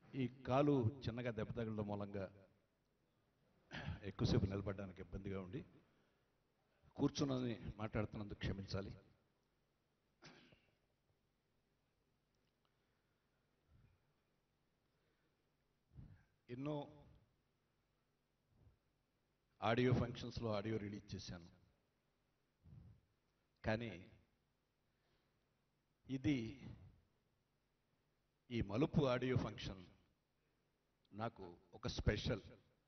ఈ కాలు చిన్నగా దెబ్బ తగలడం మూలంగా ఎక్కువసేపు నిలబడడానికి ఇబ్బందిగా ఉండి కూర్చున్నది మాట్లాడుతున్నందుకు క్షమించాలి ఎన్నో ఆడియో ఫంక్షన్స్లో ఆడియో రిలీజ్ చేశాను కానీ ఇది ఈ మలుపు ఆడియో ఫంక్షన్ నాకు ఒక స్పెషల్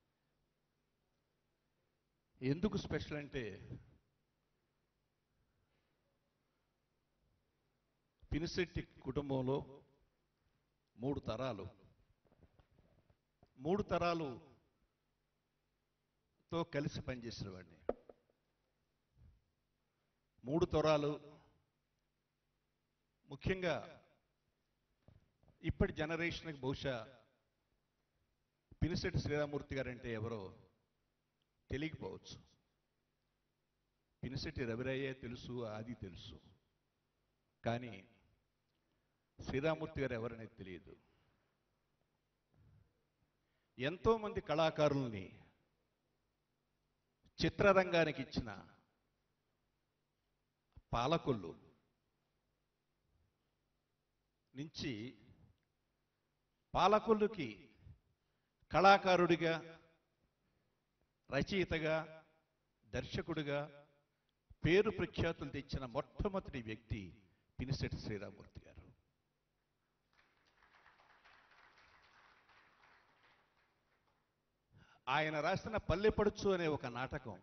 ఎందుకు స్పెషల్ అంటే పినిశెట్టి కుటుంబంలో మూడు తరాలు మూడు తరాలు తో కలిసి పనిచేసిన వాడిని మూడు తరాలు ముఖ్యంగా ఇప్పటి జనరేషన్కి బహుశా పినిశెట్టి శ్రీరామూర్తి గారంటే ఎవరో తెలియకపోవచ్చు పినిశెట్టి రవిరయ్యే తెలుసు ఆది తెలుసు కానీ శ్రీరామూర్తి గారు ఎవరనేది తెలియదు ఎంతో మంది కళాకారుల్ని చిత్రరంగానికి ఇచ్చిన పాలకొల్లు నుంచి పాలకొల్లుకి కళాకారుడిగా రచయితగా దర్శకుడిగా పేరు ప్రఖ్యాతులు తెచ్చిన మొట్టమొదటి వ్యక్తి పినిశెట్టి శ్రీరామూర్తి గారు ఆయన రాసిన పల్లెపడుచు అనే ఒక నాటకం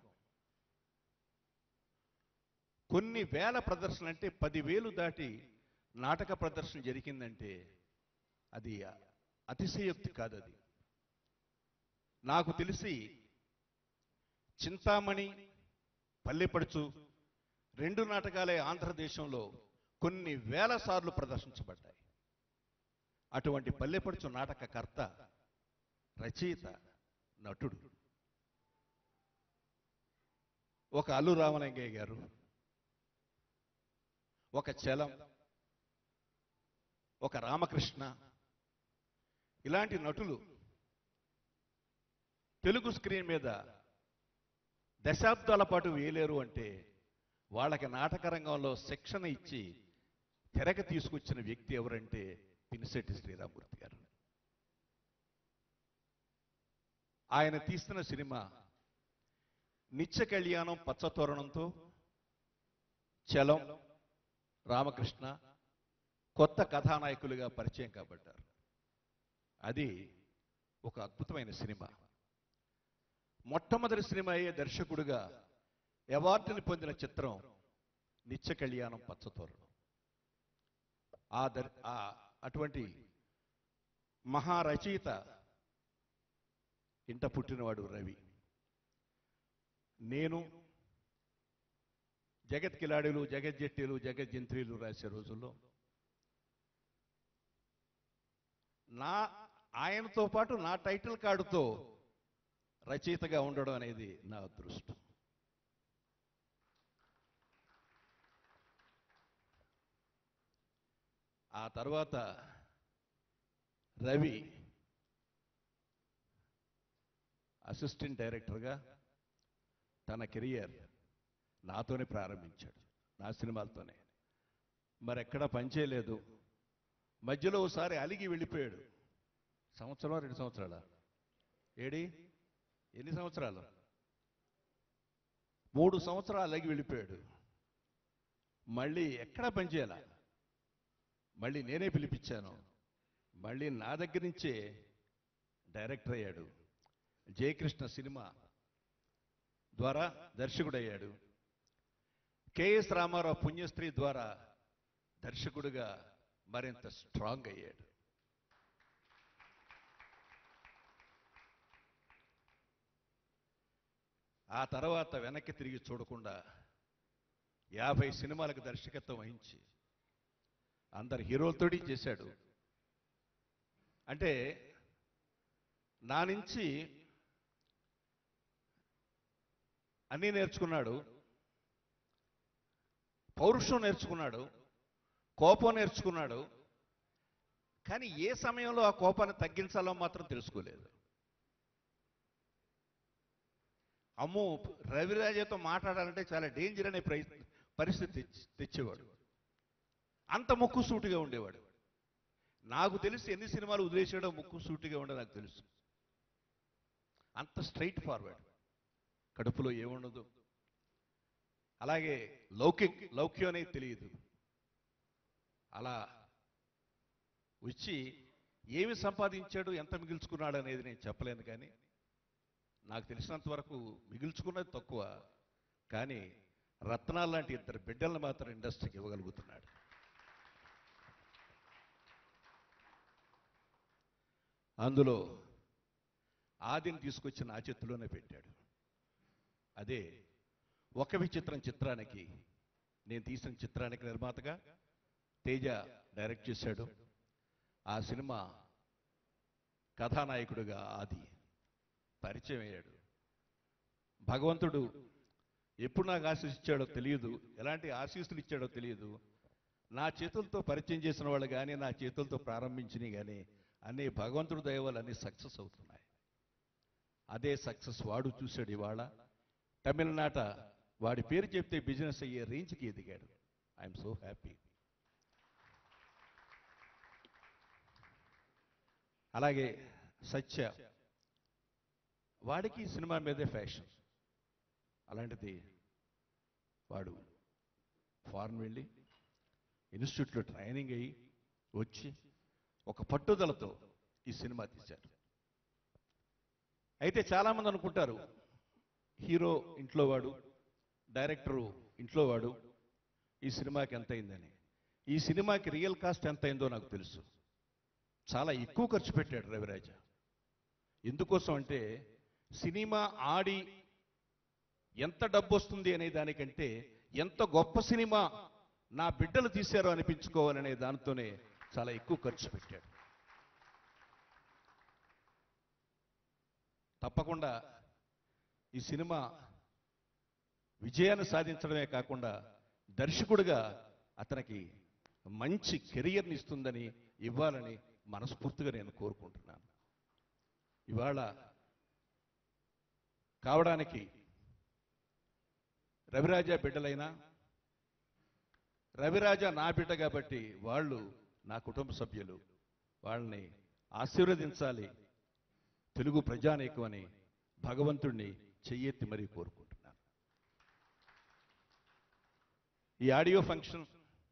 కొన్ని వేల ప్రదర్శనలు అంటే పదివేలు దాటి నాటక ప్రదర్శన జరిగిందంటే అది అతిశయోక్తి కాదు అది నాకు తెలిసి చింతామణి పల్లెపడుచు రెండు నాటకాలే ఆంధ్రదేశంలో కొన్ని వేల సార్లు ప్రదర్శించబడ్డాయి అటువంటి పల్లెపడుచు నాటకకర్త రచయిత నటుడు ఒక అల్లు రామలింగయ్య గారు ఒక చలం ఒక రామకృష్ణ ఇలాంటి నటులు తెలుగు స్క్రీన్ మీద దశాబ్దాల పాటు వేయలేరు అంటే వాళ్ళకి నాటక రంగంలో శిక్షణ ఇచ్చి తెరక తీసుకొచ్చిన వ్యక్తి ఎవరంటే పినిశెట్టి శ్రీరామూర్తి గారు ఆయన తీస్తున్న సినిమా నిత్య కళ్యాణం పచ్చతోరణంతో చలం రామకృష్ణ కొత్త కథానాయకులుగా పరిచయం కాబట్టారు అది ఒక అద్భుతమైన సినిమా మొట్టమొదటి సినిమా అయ్యే దర్శకుడుగా అవార్డుని పొందిన చిత్రం నిత్య కళ్యాణం పచ్చతోరణం ఆ దర్ ఆ అటువంటి మహారచయిత ఇంట పుట్టినవాడు రవి నేను జగత్ కిలాడీలు జగజ్జెట్టీలు జగజ్జంత్రీలు రాసే రోజుల్లో నా ఆయనతో పాటు నా టైటిల్ కార్డుతో రచయితగా ఉండడం అనేది నా అదృష్టం ఆ తర్వాత రవి అసిస్టెంట్ డైరెక్టర్గా తన కెరియర్ నాతోనే ప్రారంభించాడు నా సినిమాలతోనే మరి ఎక్కడా పనిచేయలేదు మధ్యలో ఒకసారి అలిగి వెళ్ళిపోయాడు సంవత్సరం రెండు సంవత్సరాల ఏడి ఎన్ని సంవత్సరాలు మూడు సంవత్సరాలు అలిగి వెళ్ళిపోయాడు మళ్ళీ ఎక్కడా పనిచేయాల మళ్ళీ నేనే పిలిపించాను మళ్ళీ నా దగ్గర నుంచే డైరెక్టర్ అయ్యాడు జయకృష్ణ సినిమా ద్వారా దర్శకుడయ్యాడు కెఎస్ రామారావు పుణ్యస్త్రీ ద్వారా దర్శకుడిగా మరింత స్ట్రాంగ్ అయ్యాడు ఆ తర్వాత వెనక్కి తిరిగి చూడకుండా యాభై సినిమాలకు దర్శకత్వం వహించి అందరు హీరోలతోటి చేశాడు అంటే నా నుంచి అన్నీ నేర్చుకున్నాడు పౌరుషం నేర్చుకున్నాడు కోపం నేర్చుకున్నాడు కానీ ఏ సమయంలో ఆ కోపాన్ని తగ్గించాలో మాత్రం తెలుసుకోలేదు అమ్మో రవిరాజతో మాట్లాడాలంటే చాలా డేంజర్ అనే ప్రయత్నం పరిస్థితి తెచ్చి- తెచ్చేవాడు అంత ముక్కు సూటిగా ఉండేవాడు నాకు తెలిసి ఎన్ని సినిమాలు వదిలేసాడో ముక్కు సూటిగా ఉండో నాకు తెలుసు అంత స్ట్రైట్ ఫార్వర్డ్ కడుపులో ఏముండదు అలాగే లౌకిక్ లౌక్యం అనేది తెలియదు అలా వచ్చి ఏమి సంపాదించాడు ఎంత మిగిల్చుకున్నాడు అనేది నేను చెప్పలేను కానీ నాకు తెలిసినంత వరకు మిగిల్చుకున్నది తక్కువ కానీ రత్నాలు లాంటి ఇద్దరు బిడ్డలను మాత్రం ఇండస్ట్రీకి ఇవ్వగలుగుతున్నాడు అందులో ఆదిని తీసుకొచ్చి నా చేతిలోనే పెట్టాడు అదే ఒక విచిత్రం చిత్రానికి నేను తీసిన చిత్రానికి నిర్మాతగా తేజ డైరెక్ట్ చేశాడు ఆ సినిమా కథానాయకుడిగా ఆది పరిచయం అయ్యాడు భగవంతుడు ఎప్పుడు నాకు ఆశీస్ ఇచ్చాడో తెలియదు ఎలాంటి ఆశీస్సులు ఇచ్చాడో తెలియదు నా చేతులతో పరిచయం చేసిన వాళ్ళు కానీ నా చేతులతో ప్రారంభించినవి కానీ అన్ని భగవంతుడు దయ వల్ల అన్ని సక్సెస్ అవుతున్నాయి అదే సక్సెస్ వాడు చూశాడు ఇవాళ తమిళనాట వాడి పేరు చెప్తే బిజినెస్ అయ్యే రేంజ్కి ఎదిగాడు ఐఎమ్ సో హ్యాపీ అలాగే సత్య వాడికి సినిమా మీదే ఫ్యాషన్ అలాంటిది వాడు ఫారెన్ వెళ్ళి ఇన్స్టిట్యూట్లో ట్రైనింగ్ అయ్యి వచ్చి ఒక పట్టుదలతో ఈ సినిమా తీశారు అయితే చాలామంది అనుకుంటారు హీరో ఇంట్లో వాడు డైరెక్టరు ఇంట్లో వాడు ఈ సినిమాకి ఎంత అయిందని ఈ సినిమాకి రియల్ కాస్ట్ ఎంత అయిందో నాకు తెలుసు చాలా ఎక్కువ ఖర్చు పెట్టాడు రవిరాజ ఎందుకోసం అంటే సినిమా ఆడి ఎంత డబ్బు వస్తుంది అనే దానికంటే ఎంత గొప్ప సినిమా నా బిడ్డలు తీశారో అనిపించుకోవాలనే దానితోనే చాలా ఎక్కువ ఖర్చు పెట్టాడు తప్పకుండా ఈ సినిమా విజయాన్ని సాధించడమే కాకుండా దర్శకుడిగా అతనికి మంచి కెరియర్ని ఇస్తుందని ఇవ్వాలని మనస్ఫూర్తిగా నేను కోరుకుంటున్నాను ఇవాళ కావడానికి రవిరాజా బిడ్డలైనా రవిరాజా నా బిడ్డ కాబట్టి వాళ్ళు నా కుటుంబ సభ్యులు వాళ్ళని ఆశీర్వదించాలి తెలుగు ప్రజానీకం అని భగవంతుణ్ణి చెయ్యెత్తి మరీ కోరుకుంటున్నాను ఈ ఆడియో ఫంక్షన్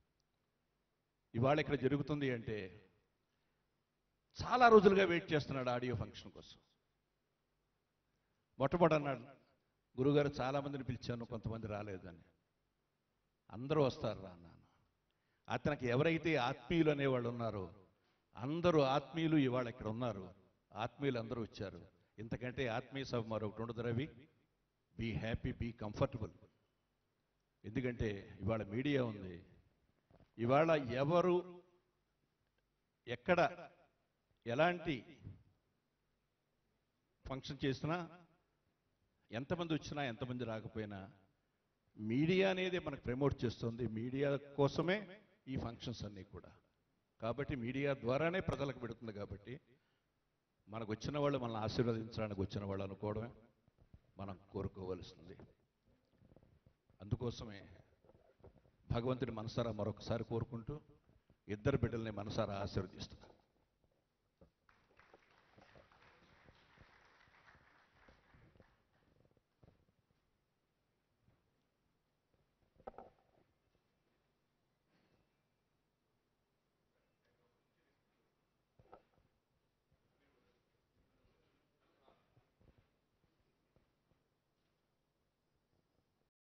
ఇవాళ ఇక్కడ జరుగుతుంది అంటే చాలా రోజులుగా వెయిట్ చేస్తున్నాడు ఆడియో ఫంక్షన్ కోసం మొట్టమొదటి అన్నాడు గురుగారు చాలా మందిని పిలిచాను కొంతమంది రాలేదని అందరూ వస్తారు రా అన్నాను అతనికి ఎవరైతే ఆత్మీయులు అనేవాళ్ళు ఉన్నారో అందరూ ఆత్మీయులు ఇవాళ ఇక్కడ ఉన్నారు ఆత్మీయులు అందరూ వచ్చారు ఇంతకంటే ఆత్మీయ సభ మరొకటి ఉండదు Ravi be happy be comfortable ఎందుకంటే ఇవాళ మీడియా ఉంది ఇవాళ ఎవరు ఎక్కడ ఎలాంటి ఫంక్షన్ చేసినా ఎంతమంది వచ్చినా ఎంతమంది రాకపోయినా మీడియా అనేది మనకు ప్రమోట్ చేస్తుంది మీడియా కోసమే ఈ ఫంక్షన్స్ అన్నీ కూడా కాబట్టి మీడియా ద్వారానే ప్రజలకు పెడుతుంది కాబట్టి మనకు వచ్చిన వాళ్ళు మనల్ని ఆశీర్వదించడానికి వచ్చిన వాళ్ళు అనుకోవడమే మనం కోరుకోవలసింది అందుకోసమే భగవంతుని మనసారా మరొకసారి కోరుకుంటూ ఇద్దరు బిడ్డల్ని మనసారా ఆశీర్వదిస్తున్నాను